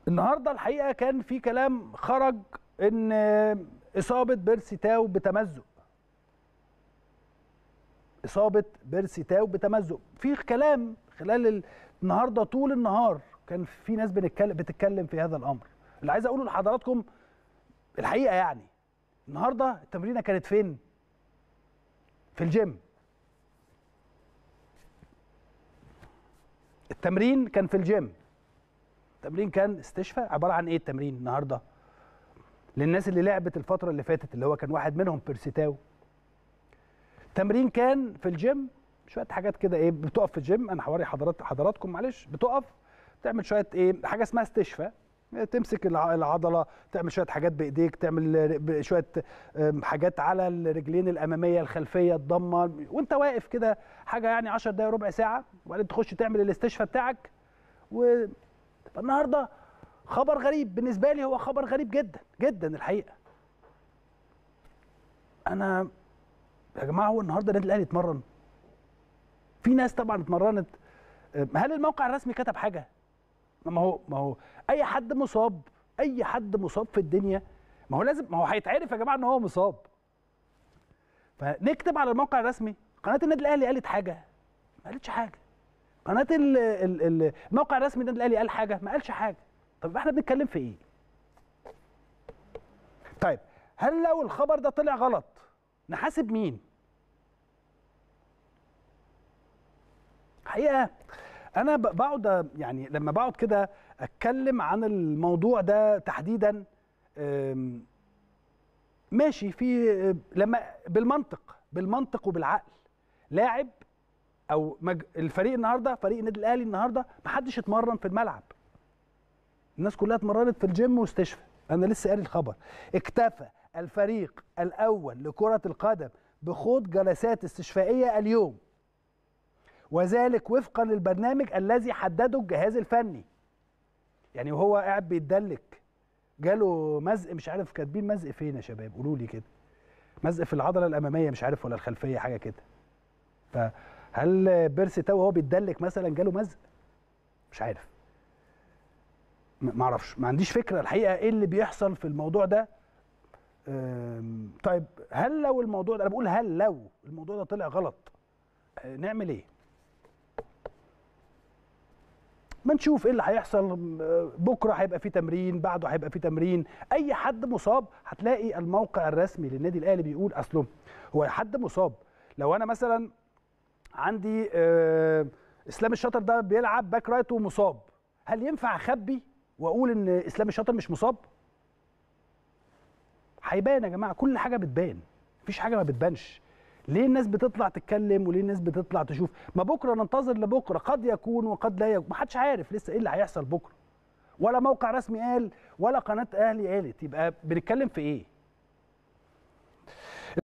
النهارده الحقيقه كان في كلام خرج ان اصابه بيرسي تاو بتمزق اصابه بيرسي تاو بتمزق في كلام خلال النهارده طول النهار كان في ناس بنتكلم بتتكلم في هذا الامر اللي عايز اقوله لحضراتكم الحقيقه يعني النهارده التمرينه كانت فين في الجيم التمرين كان في الجيم التمرين كان استشفاء عباره عن ايه التمرين النهارده للناس اللي لعبت الفتره اللي فاتت اللي هو كان واحد منهم بيرسيتاو التمرين كان في الجيم شويه حاجات كده ايه بتقف في الجيم انا هوري حضرات حضراتكم معلش بتقف تعمل شويه ايه حاجه اسمها استشفاء تمسك العضله تعمل شويه حاجات بايديك تعمل شويه حاجات على الرجلين الاماميه الخلفيه الضمه وانت واقف كده حاجه يعني 10 دقائق ربع ساعه وبعدين تخش تعمل الاستشفاء بتاعك و النهارده خبر غريب بالنسبه لي هو خبر غريب جدا جدا الحقيقه انا يا جماعه هو النهارده النادي الاهلي اتمرن في ناس طبعا اتمرنت هل الموقع الرسمي كتب حاجه ما هو ما هو اي حد مصاب اي حد مصاب في الدنيا ما هو لازم ما هو هيتعرف يا جماعه ان هو مصاب فنكتب على الموقع الرسمي قناه النادي الاهلي قالت حاجه ما قالتش حاجه قناه ال ال الموقع الرسمي النادي الاهلي قال حاجه ما قالش حاجه طب احنا بنتكلم في ايه طيب هل لو الخبر ده طلع غلط نحاسب مين حقيقه انا بقعد يعني لما بقعد كده اتكلم عن الموضوع ده تحديدا ماشي في لما بالمنطق بالمنطق وبالعقل لاعب او مج... الفريق النهارده فريق النادي الاهلي النهارده ما حدش اتمرن في الملعب الناس كلها اتمرنت في الجيم واستشفى انا لسه قاري الخبر اكتفى الفريق الاول لكره القدم بخوض جلسات استشفائيه اليوم وذلك وفقا للبرنامج الذي حدده الجهاز الفني يعني وهو قاعد بيتدلك جاله مزق مش عارف كاتبين مزق فين يا شباب قولوا لي كده مزق في العضله الاماميه مش عارف ولا الخلفيه حاجه كده فهل بيرسي تاو وهو بيتدلك مثلا جاله مزق مش عارف ما اعرفش ما عنديش فكره الحقيقه ايه اللي بيحصل في الموضوع ده طيب هل لو الموضوع ده انا بقول هل لو الموضوع ده طلع غلط نعمل ايه ما نشوف ايه اللي هيحصل بكره هيبقى في تمرين بعده هيبقى في تمرين اي حد مصاب هتلاقي الموقع الرسمي للنادي الاهلي بيقول اصله هو حد مصاب لو انا مثلا عندي آه اسلام الشاطر ده بيلعب باك رايت ومصاب هل ينفع اخبي واقول ان اسلام الشاطر مش مصاب هيبان يا جماعه كل حاجه بتبان مفيش حاجه ما بتبانش ليه الناس بتطلع تتكلم وليه الناس بتطلع تشوف ما بكره ننتظر لبكره قد يكون وقد لا يكون ما حدش عارف لسه ايه اللي هيحصل بكره ولا موقع رسمي قال ولا قناه اهلي قالت يبقى بنتكلم في ايه